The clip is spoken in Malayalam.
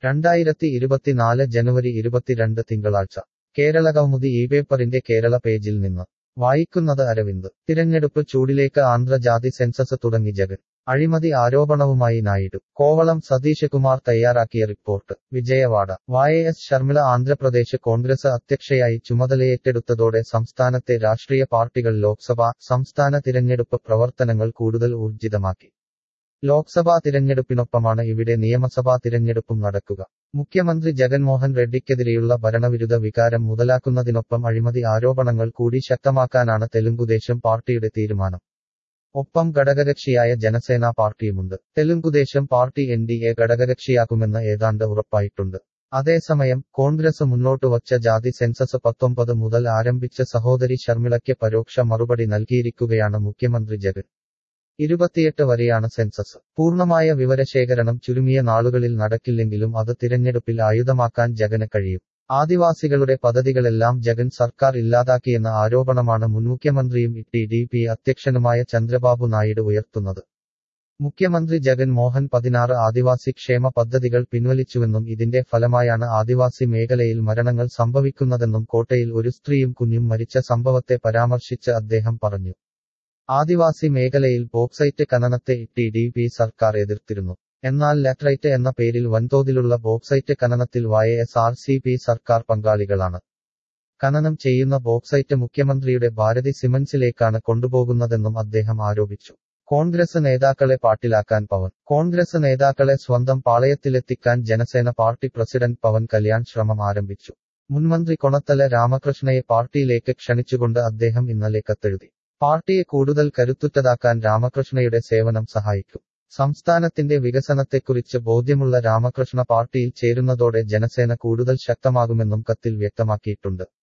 രണ്ടായിരത്തി ഇരുപത്തിനാല് ജനുവരി ഇരുപത്തിരണ്ട് തിങ്കളാഴ്ച കേരള കൗമുദി ഈ പേപ്പറിന്റെ കേരള പേജിൽ നിന്ന് വായിക്കുന്നത് അരവിന്ദ് തിരഞ്ഞെടുപ്പ് ചൂടിലേക്ക് ആന്ധ്രജാതി സെൻസസ് തുടങ്ങി ജഗൻ അഴിമതി ആരോപണവുമായി നായിഡു കോവളം സതീഷ് കുമാർ തയ്യാറാക്കിയ റിപ്പോർട്ട് വിജയവാഡ വായ എസ് ശർമിള ആന്ധ്രപ്രദേശ് കോൺഗ്രസ് അധ്യക്ഷയായി ചുമതലയേറ്റെടുത്തതോടെ സംസ്ഥാനത്തെ രാഷ്ട്രീയ പാർട്ടികൾ ലോക്സഭ സംസ്ഥാന തിരഞ്ഞെടുപ്പ് പ്രവർത്തനങ്ങൾ കൂടുതൽ ഊർജിതമാക്കി ലോക്സഭാ തിരഞ്ഞെടുപ്പിനൊപ്പമാണ് ഇവിടെ നിയമസഭാ തിരഞ്ഞെടുപ്പും നടക്കുക മുഖ്യമന്ത്രി ജഗൻമോഹൻ റെഡ്ഡിക്കെതിരെയുള്ള ഭരണവിരുദ്ധ വികാരം മുതലാക്കുന്നതിനൊപ്പം അഴിമതി ആരോപണങ്ങൾ കൂടി ശക്തമാക്കാനാണ് തെലുങ്കുദേശം പാർട്ടിയുടെ തീരുമാനം ഒപ്പം ഘടകകക്ഷിയായ ജനസേന പാർട്ടിയുമുണ്ട് Telugu Desam party N D A ഘടകകക്ഷിയാക്കുമെന്ന് ഏതാണ്ട് ഉറപ്പായിട്ടുണ്ട് അതേസമയം കോൺഗ്രസ് മുന്നോട്ട് വച്ച ജാതി സെൻസസ് പത്തൊമ്പത് മുതൽ ആരംഭിച്ച സഹോദരി ശർമിളയ്ക്ക് പരോക്ഷ മറുപടി നൽകിയിരിക്കുകയാണ് മുഖ്യമന്ത്രി ജഗൻ ഇരുപത്തിയെട്ട് വരെയാണ് സെൻസസ് പൂർണ്ണമായ വിവരശേഖരണം ചുരുങ്ങിയ നാളുകളിൽ നടക്കില്ലെങ്കിലും അത് തിരഞ്ഞെടുപ്പിൽ ആയുധമാക്കാൻ ജഗന് കഴിയും ആദിവാസികളുടെ പദ്ധതികളെല്ലാം ജഗൻ സർക്കാർ ഇല്ലാതാക്കിയെന്ന ആരോപണമാണ് മുൻമുഖ്യമന്ത്രിയും ടി ഡി പി അധ്യക്ഷനുമായ ചന്ദ്രബാബു നായിഡു ഉയർത്തുന്നത് മുഖ്യമന്ത്രി ജഗൻ മോഹൻ പതിനാറ് ആദിവാസി ക്ഷേമ പദ്ധതികൾ പിൻവലിച്ചുവെന്നും ഇതിന്റെ ഫലമായാണ് ആദിവാസി മേഖലയിൽ മരണങ്ങൾ സംഭവിക്കുന്നതെന്നും കോട്ടയിൽ ഒരു സ്ത്രീയും കുഞ്ഞും മരിച്ച സംഭവത്തെ പരാമർശിച്ച് അദ്ദേഹം പറഞ്ഞു ആദിവാസി മേഖലയിൽ ബോക്സൈറ്റ് ഖനനത്തെ ടി ഡി പി സർക്കാർ എതിർത്തിരുന്നു എന്നാൽ ലാറ്ററൈറ്റ് എന്ന പേരിൽ വൻതോതിലുള്ള ബോക്സൈറ്റ് ഖനനത്തിൽ വായ എസ് ആർ സി പി സർക്കാർ പങ്കാളികളാണ് ഖനനം ചെയ്യുന്ന ബോക്സൈറ്റ് മുഖ്യമന്ത്രിയുടെ ഭാരതി സിമൻസിലേക്കാണ് കൊണ്ടുപോകുന്നതെന്നും അദ്ദേഹം ആരോപിച്ചു കോൺഗ്രസ് നേതാക്കളെ പാട്ടിലാക്കാൻ പവൻ കോൺഗ്രസ് നേതാക്കളെ സ്വന്തം പാളയത്തിലെത്തിക്കാൻ ജനസേന പാർട്ടി പ്രസിഡന്റ് പവൻ കല്യാൺ ശ്രമം ആരംഭിച്ചു മുൻമന്ത്രി കൊണത്തല രാമകൃഷ്ണയെ പാർട്ടിയിലേക്ക് ക്ഷണിച്ചുകൊണ്ട് അദ്ദേഹം ഇന്നലെ കത്തെഴുതി പാർട്ടിയെ കൂടുതൽ കരുത്തുറ്റതാക്കാൻ രാമകൃഷ്ണയുടെ സേവനം സഹായിക്കും സംസ്ഥാനത്തിന്റെ വികസനത്തെക്കുറിച്ച് ബോധ്യമുള്ള രാമകൃഷ്ണ പാർട്ടിയിൽ ചേരുന്നതോടെ ജനസേന കൂടുതൽ ശക്തമാകുമെന്നും കത്തിൽ വ്യക്തമാക്കിയിട്ടുണ്ട്